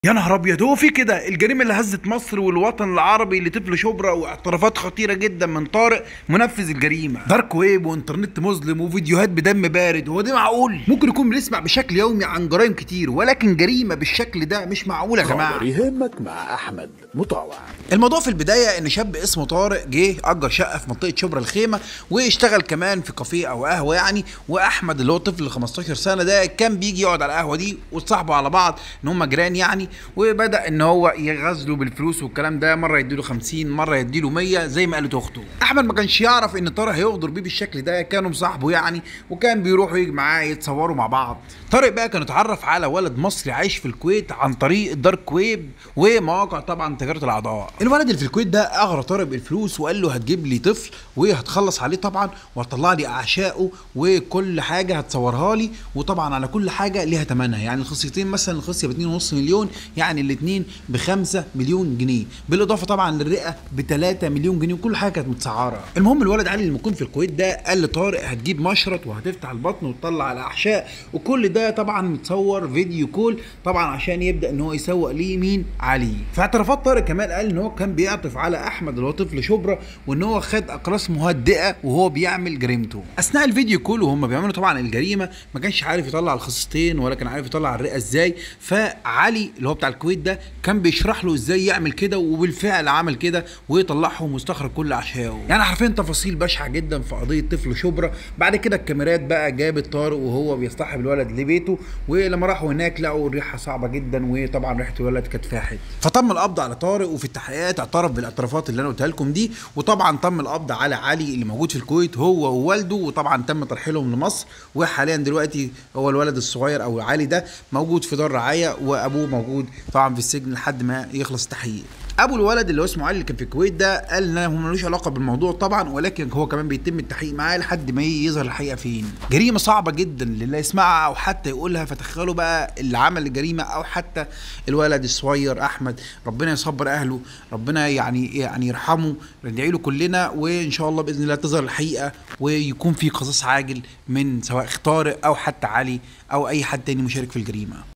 يا نهار ابيض هو في كده الجريمه اللي هزت مصر والوطن العربي لطفل شبرا واعترافات خطيره جدا من طارق منفذ الجريمه دارك ويب وانترنت مظلم وفيديوهات بدم بارد هو ده معقول ممكن يكون بنسمع بشكل يومي عن جرائم كتير ولكن جريمه بالشكل ده مش معقول يا جماعه خبر يهمك مع احمد مطاوع الموضوع في البدايه ان شاب اسمه طارق جه اجر شقه في منطقه شبرا الخيمه واشتغل كمان في كافيه او قهوه يعني واحمد اللي هو طفل 15 سنه ده كان بيجي يقعد على القهوه دي وتصاحبوا على بعض ان هم جيران يعني وبدا ان هو يغزله بالفلوس والكلام ده مره يديله 50 مره يديله 100 زي ما قالت اخته احمد ما كانش يعرف ان طارق هيغدر بيه بالشكل ده كانوا مصاحبه يعني وكان بيروحوا يجي معاه يتصوروا مع بعض طارق بقى كان اتعرف على ولد مصري عايش في الكويت عن طريق الدارك ويب ومواقع طبعا تجاره الاعضاء الولد اللي في الكويت ده اغرى طارق بالفلوس وقال له هتجيب لي طفل وهتخلص عليه طبعا وهتطلع لي اعشائه وكل حاجه هتصورها لي وطبعا على كل حاجه ليها ثمنها يعني الخصيتين مثلا الخصيه ب 2.5 مليون يعني الاثنين ب 5 مليون جنيه بالاضافه طبعا للرئه ب 3 مليون جنيه وكل حاجه كانت متسعره المهم الولد علي اللي مكون في الكويت ده قال لطارق هتجيب مشرط وهتفتح البطن وتطلع الاحشاء وكل ده طبعا متصور فيديو كول طبعا عشان يبدا ان هو يسوق ليه مين علي في اعترافات طارق كمان قال ان هو كان بيعطف على احمد اللي هو طفل شبرا وان هو خد اقراص مهدئه وهو بيعمل جريمته اثناء الفيديو كول وهم بيعملوا طبعا الجريمه ما كانش عارف يطلع الخصيتين ولا كان عارف يطلع الرئه ازاي فعلي اللي هو بتاع الكويت ده كان بيشرح له ازاي يعمل كده وبالفعل عمل كده ويطلعهم واستخرج كل احشائه يعني حرفيا تفاصيل بشعه جدا في قضيه طفل شبرا بعد كده الكاميرات بقى جابت طارق وهو بيصطحب الولد لبيته ولما راحوا هناك لقوا الريحه صعبه جدا وطبعا ريحه الولد كانت فاحت فتم القبض على طارق وفي التحقيقات اعترف بالاعترافات اللي انا قلتها لكم دي وطبعا تم القبض على علي اللي موجود في الكويت هو ووالده وطبعا تم ترحيلهم لمصر وحاليا دلوقتي هو الولد الصغير او علي ده موجود في دار رعايه وابوه موجود طبعا في السجن لحد ما يخلص التحقيق ابو الولد اللي هو اسمه علي اللي كان في الكويت ده قال ان هو ملوش علاقه بالموضوع طبعا ولكن هو كمان بيتم التحقيق معاه لحد ما يظهر الحقيقه فين جريمه صعبه جدا للي يسمعها او حتى يقولها فتخيلوا بقى اللي عمل الجريمه او حتى الولد الصغير احمد ربنا يصبر اهله ربنا يعني يعني يرحمه ندعي له كلنا وان شاء الله باذن الله تظهر الحقيقه ويكون في قصاص عاجل من سواء طارق او حتى علي او اي حد تاني مشارك في الجريمه